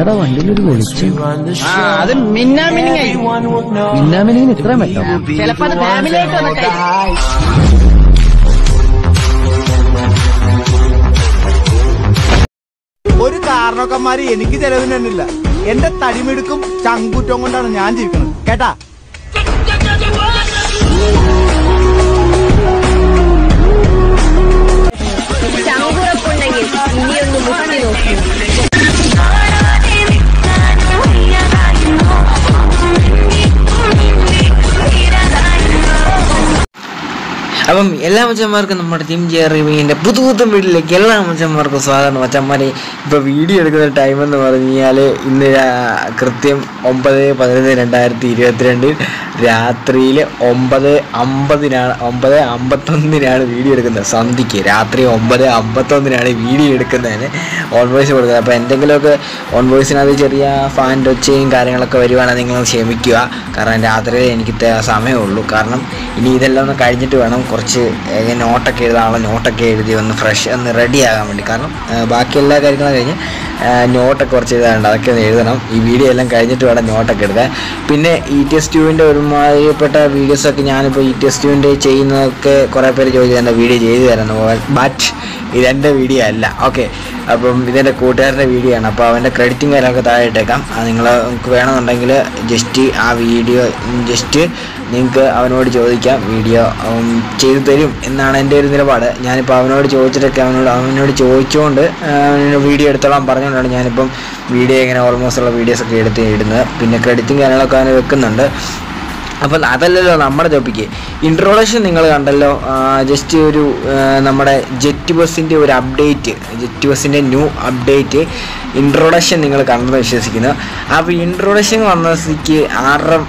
എന്താടാ വണ്ടിയിലൊരു വെളിച്ചം ആ അത് മിന്നാമിനിങ്ങായി മിന്നാമിനിങ്ങിന് ഇത്ര മെട്ടോ ചിലപ്പോ അത് ഫാമിലി ആയിട്ട് വന്നിട്ടായി ഒരു കാരണവന്മാര് എനിക്ക് ചെലവിന് തന്നില്ല എന്റെ തടിമെടുക്കും ചങ്കുറ്റവും കൊണ്ടാണ് ഞാൻ ജീവിക്കുന്നത് കേട്ടാ ചങ്കുറപ്പുണ്ടെങ്കിൽ ഇനിയൊന്ന് മുട്ടി നോക്കൂ അപ്പം എല്ലാ മച്ചന്മാർക്കും നമ്മുടെ ടീം ജെറിമിന്റെ പുതു പുത്തൻ വീട്ടിലേക്ക് എല്ലാ മച്ചന്മാർക്കും സ്വാഗതം മച്ചന്മാരെ ഇപ്പോൾ വീഡിയോ എടുക്കുന്ന ടൈം എന്ന് പറഞ്ഞു കഴിഞ്ഞാൽ ഇന്ന് രാ- കൃത്യം ഒമ്പത് പതിനൊന്ന് രണ്ടായിരത്തി ഇരുപത്തിരണ്ട് രാത്രിയിൽ ഒമ്പത് അമ്പതിനാണ് ഒമ്പത് അമ്പത്തൊന്നിനാണ് വീഡിയോ എടുക്കുന്നത് സന്ധ്യയ്ക്ക് രാത്രി ഒമ്പത് അമ്പത്തൊന്നിനാണ് വീഡിയോ എടുക്കുന്നതിന് ഓൺ വോയിസ് കൊടുക്കുന്നത് അപ്പോൾ എന്തെങ്കിലുമൊക്കെ ഓൺ വോയിസിനകത്ത് ചെറിയ ഫാൻ്റെ ഒച്ചയും കാര്യങ്ങളൊക്കെ വരുവാണെങ്കിൽ നിങ്ങൾ ക്ഷമിക്കുക കാരണം രാത്രി എനിക്ക് ത- സമയമുള്ളൂ കാരണം ഇനി ഇതെല്ലാം ഒന്ന് കഴിഞ്ഞിട്ട് വേണം കുറച്ച് ഏഹ്, നോട്ടൊക്കെ എഴുതാനുള്ള നോട്ടൊക്കെ എഴുതി ഒന്ന് ഫ്രഷ് ഒന്ന് റെഡി ആകാൻ വേണ്ടി കാരണം ഏഹ്, ബാക്കി എല്ലാ കാര്യങ്ങളും കഴിഞ്ഞ് ഏഹ്, നോട്ടൊക്കെ കുറച്ച് എഴുതാനുണ്ട് അതൊക്കെ ഒന്ന് എഴുതണം ഈ വീഡിയോ എല്ലാം കഴിഞ്ഞിട്ട് വേണം നോട്ടൊക്കെ എടുക്കാൻ പിന്നെ ഇ ടി എസ് ടുവിൻ്റെ ഒരുമാതിരിപ്പെട്ട വീഡിയോസൊക്കെ ഞാനിപ്പോൾ ഇ ടി എസ് ടുവിൻ്റെ ചെയ്യുന്നതൊക്കെ കുറേ പേര് ചോദിച്ചു എൻ്റെ വീഡിയോ ചെയ്തു തരുന്നു ബട്ട് ഇതെൻ്റെ വീഡിയോ അല്ല ഓക്കെ അപ്പം ഇതെൻ്റെ കൂട്ടുകാരുടെ വീഡിയോ ആണ് അപ്പോൾ അവൻ്റെ ക്രെഡിറ്റും കാര്യങ്ങളൊക്കെ താഴെ ഇട്ടേക്കാം അത് നിങ്ങൾ നിങ്ങൾക്ക് വേണമെന്നുണ്ടെങ്കിൽ ജസ്റ്റ് ആ വീഡിയോ ജസ്റ്റ് നിങ്ങൾക്ക് അവനോട് ചോദിക്കാം വീഡിയോ അവൻ ചെയ്തു തരും എന്നാണ് എൻ്റെ ഒരു നിലപാട് ഞാനിപ്പോൾ അവനോട് ചോദിച്ചിട്ടൊക്കെ അവനോട് അവനോട് ചോദിച്ചുകൊണ്ട് ആ, അവനോട് വീഡിയോ എടുത്തോളാൻ പറഞ്ഞുകൊണ്ടാണ് ഞാനിപ്പം വീഡിയോ ഇങ്ങനെ ഓൾമോസ്റ്റ് ഉള്ള വീഡിയോസൊക്കെ എടുത്ത് ഇടുന്നത് പിന്നെ ക്രെഡിറ്റും കാര്യങ്ങളൊക്കെ അവന് വെക്കുന്നുണ്ട് അപ്പം അതല്ലല്ലോ നമ്മുടെ ടോപ്പിക്ക് ഇൻട്രൊഡക്ഷൻ നിങ്ങൾ കണ്ടല്ലോ ജസ്റ്റ് ഒരു ആ, നമ്മുടെ ജെറ്റ് ബസ്സിൻ്റെ ഒരു അപ്ഡേറ്റ് ജെറ്റ് ബസ്സിൻ്റെ ന്യൂ അപ്ഡേറ്റ് ഇൻട്രൊഡക്ഷൻ നിങ്ങൾ കണ്ടെന്ന് വിശ്വസിക്കുന്നു അപ്പോൾ ഇൻട്രൊഡക്ഷൻ വന്ന സ്ഥിതിക്ക് ആരുടെ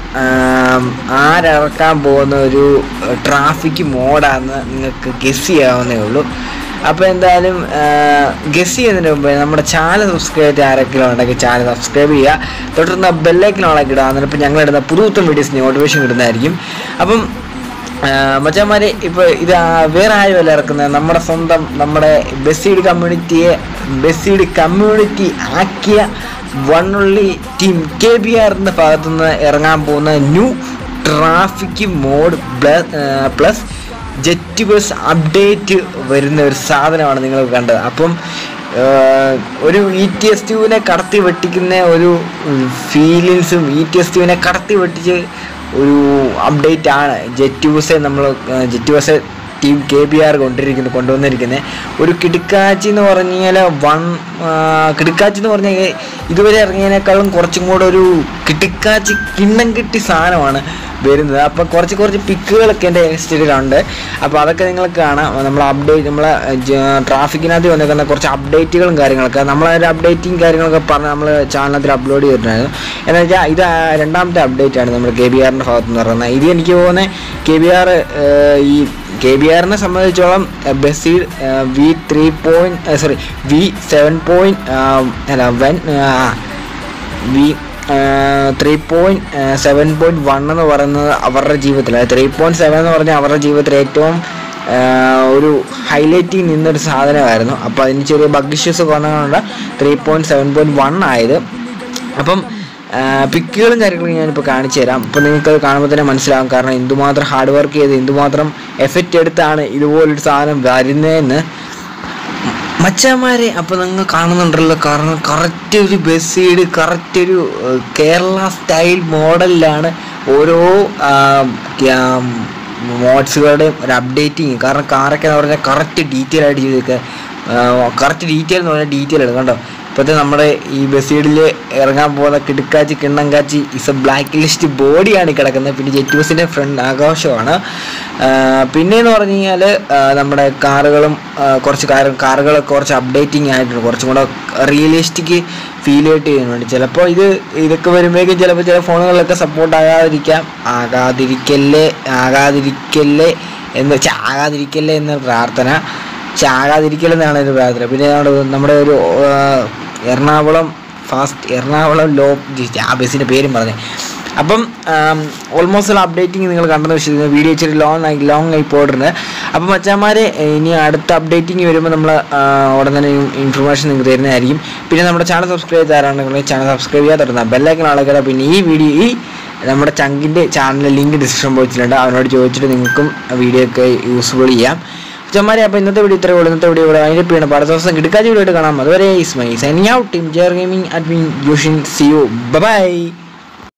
ആരിറക്കാൻ പോകുന്ന ഒരു ട്രാഫിക് മോഡാണെന്ന് നിങ്ങൾക്ക് ഗസ് ചെയ്യാവുന്നേ ഉള്ളൂ അപ്പോൾ എന്തായാലും ഗസ് ചെയ്യുന്നതിന് മുമ്പ് നമ്മുടെ ചാനൽ സബ്സ്ക്രൈബ് ചെയ്ത് ആരെങ്കിലും ഉണ്ടെങ്കിൽ ചാനൽ സബ്സ്ക്രൈബ് ചെയ്യുക തുടർന്ന് ബെല്ലൈക്കൻ ഓളാക്കി ഇടുക എന്നിട്ട് ഇപ്പോൾ ഞങ്ങൾ ഇടുന്ന പുതു പുത്തൻ വീഡിയോസ് നോട്ടിഫിക്കേഷൻ കിട്ടുന്നതായിരിക്കും അപ്പം മച്ചന്മാരെ ഇപ്പോൾ ഇത് ആ വേറെ ആരുമല്ല ഇറക്കുന്നത് നമ്മുടെ സ്വന്തം നമ്മുടെ ബെസീഡ് കമ്മ്യൂണിറ്റിയെ ബെസീഡ് കമ്മ്യൂണിറ്റി ആക്കിയ one only team K B ആറിൻ്റെ ഭാഗത്തുനിന്ന് ഇറങ്ങാൻ പോകുന്ന new traffic mod plus jet bus update വരുന്ന ഒരു സാധനമാണ് നിങ്ങൾ കണ്ടത് അപ്പം ആഹ്, ഒരു ഇ ടി എസ് ടുവിനെ കടത്തി വെട്ടിക്കുന്ന ഒരു ഫീലിങ്സും ഇ ടി എസ് ടുവിനെ കടത്തി വെട്ടിച്ച് ഒരു അപ്ഡേറ്റ് ആണ് ജെറ്റ് ബസ് നമ്മൾ jet bus team K B R കൊണ്ടിരിക്കുന്നത് കൊണ്ടുവന്നിരിക്കുന്നത് ഒരു കിടുക്കാച്ചി എന്ന് പറഞ്ഞു കഴിഞ്ഞാൽ വൺ കിടുക്കാച്ചി എന്ന് പറഞ്ഞാൽ ഇതുവരെ ഇറങ്ങിയതിനേക്കാളും കുറച്ചും കൂടെ ഒരു കിടുക്കാച്ചി കിണ്ണം കിട്ടി സാധനമാണ് വരുന്നത് അപ്പോൾ കുറച്ച് കുറച്ച് പിക്കുകളൊക്കെ എൻ്റെ ഇൻസ്റ്റയിലുണ്ട് അപ്പോൾ അതൊക്കെ നിങ്ങൾക്ക് കാണാം നമ്മൾ അപ്ഡേറ്റ് നമ്മളെ ട്രാഫിക്കിനകത്ത് വന്നിരിക്കുന്ന കുറച്ച് അപ്ഡേറ്റുകളും കാര്യങ്ങളൊക്കെ നമ്മളൊരു അപ്ഡേറ്റിങ് കാര്യങ്ങളൊക്കെ പറഞ്ഞ് നമ്മൾ ചാനലത്തിൽ അപ്ലോഡ് ചെയ്തിട്ടുണ്ടായിരുന്നു എന്ന് വെച്ചാൽ ഇത് ആ രണ്ടാമത്തെ അപ്ഡേറ്റ് ആണ് നമ്മുടെ കെ ബി ആറിൻ്റെ ഭാഗത്ത് നിന്ന് പറയുന്നത് ഇത് എനിക്ക് തോന്നുന്നത് കെ ബി ആർ ഈ കെ ബി ആറിനെ സംബന്ധിച്ചോളം BUSSID v three point sorry v seven point അല്ല when v three point seven point one എന്ന് പറയുന്നത് അവരുടെ ജീവിതത്തിൽ ത്രീ പോയിൻറ്റ് സെവൻ എന്ന് പറഞ്ഞാൽ അവരുടെ ജീവിതത്തിൽ ഏറ്റവും ആ, ഒരു ഹൈലൈറ്റിൽ നിന്നൊരു സാധനമായിരുന്നു അപ്പോൾ അതിന് ചെറിയ ബഗ് ഇഷ്യൂസ് വന്നതുകൊണ്ട് three point seven point one ആയത് അപ്പം പിക്കുകളും കാര്യങ്ങളും ഞാനിപ്പോൾ കാണിച്ചു തരാം അപ്പോൾ നിങ്ങൾക്കത് കാണുമ്പോൾ തന്നെ മനസ്സിലാവും കാരണം എന്തുമാത്രം ഹാർഡ് വർക്ക് ചെയ്ത് എന്തുമാത്രം എഫക്റ്റ് എടുത്താണ് ഇതുപോലൊരു സാധനം വരുന്നതെന്ന് മച്ചാമാരെ അപ്പോൾ നിങ്ങൾ കാണുന്നുണ്ടല്ലോ കാരണം കറക്റ്റ് ഒരു ബസ്സീഡ് കറക്റ്റ് ഒരു ഏഹ്, കേരള സ്റ്റൈൽ മോഡലിലാണ് ഓരോ മോഡ്സുകളുടെയും ഒരു അപ്ഡേറ്റിങ് കാരണം കാറൊക്കെ എന്ന് പറഞ്ഞാൽ കറക്റ്റ് ഡീറ്റെയിൽ ആയിട്ട് ചെയ്തൊക്കെ കറക്റ്റ് ഡീറ്റെയിൽ എന്ന് പറഞ്ഞാൽ ഡീറ്റെയിൽ ആണ് കണ്ടോ ഇപ്പോഴത്തെ നമ്മുടെ ഈ ബസീഡിൽ ഇറങ്ങാൻ പോകുന്ന കിടുക്കാച്ചി കിണ്ണം കാച്ചി ഇസ് എ ബ്ലാക്ക് ലിസ്റ്റ് ബോഡിയാണ് ഈ കിടക്കുന്നത് പിന്നെ ജെറ്റ് ബസിൻ്റെ ഫ്രണ്ട് ആഘോഷമാണ് പിന്നെയെന്ന് പറഞ്ഞു കഴിഞ്ഞാൽ നമ്മുടെ കാറുകളും ആ, കുറച്ച് കാർ കാറുകളൊക്കെ കുറച്ച് അപ്ഡേറ്റിംഗ് ആയിട്ടുണ്ട് കുറച്ചും കൂടെ റിയലിസ്റ്റിക് ഫീൽ ആയിട്ട് ചെയ്യുന്നുണ്ട് ചിലപ്പോൾ ഇത് ഇതൊക്കെ വരുമ്പോഴേക്കും ചിലപ്പോൾ ചില ഫോണുകളിലൊക്കെ സപ്പോർട്ട് ആകാതിരിക്കാം ആകാതിരിക്കല്ലേ ആകാതിരിക്കല്ലേ എന്ന് വെച്ചാൽ ആകാതിരിക്കല്ലേ എന്ന പ്രാർത്ഥന ചാകാതിരിക്കലെന്നാണ് ഒരു പ്രാർത്ഥന പിന്നെ നമ്മുടെ നമ്മുടെ ഒരു ആ, എറണാകുളം ഫാസ്റ്റ് എറണാകുളം ലോ ആ ബസ്സിൻ്റെ പേരും പറഞ്ഞു അപ്പം ഓൾമോസ്റ്റ് ഉള്ള അപ്ഡേറ്റിംഗ് നിങ്ങൾ കണ്ടെന്ന് വിശ്വസിക്കുന്നു വീഡിയോ ഇച്ചിരി ലോങ് ആയി ലോങ് ആയി പോയിട്ടുണ്ട് അപ്പം മച്ചാന്മാരെ ഇനി അടുത്ത അപ്ഡേറ്റിംഗ് വരുമ്പോൾ നമ്മൾ ഉടൻ തന്നെ ഇൻഫർമേഷൻ നിങ്ങൾക്ക് തരുന്നതായിരിക്കും പിന്നെ നമ്മുടെ ചാനൽ സബ്സ്ക്രൈബ് ചെയ്താരാണെങ്കിൽ ചാനൽ സബ്സ്ക്രൈബ് ചെയ്യാൻ തുടങ്ങുക ബെല്ലൈക്കൻ ആളുകളെ പിന്നെ ഈ വീഡിയോ ഈ നമ്മുടെ ചങ്കിൻ്റെ ചാനലിലെ ലിങ്ക് ഡിസ്ക്രിപ്ഷൻ ബോക്സിലുണ്ട് അവനോട് ചോദിച്ചിട്ട് നിങ്ങൾക്കും വീഡിയോ ഒക്കെ യൂസ്ഫുൾ ചെയ്യാം ചമ്മാരെ അപ്പോൾ ഇന്നത്തെ വീഡിയോ ഇത്രയേ ഉള്ളൂ ഇന്നത്തെ വീഡിയോ ഇവിടെ അതിൻ്റെ പിന്നെ അടുത്ത ദിവസം കിടക്കാച്ച വീഡിയോ ആയിട്ട് കാണാം അതുവരെ ഇസ്മൈ സൈനിങ് ഔട്ട് ടീം ജെയർ ഗെയിമിംഗ് അറ്റ് മീൻ യൂഷിൻ സി യു ബൈ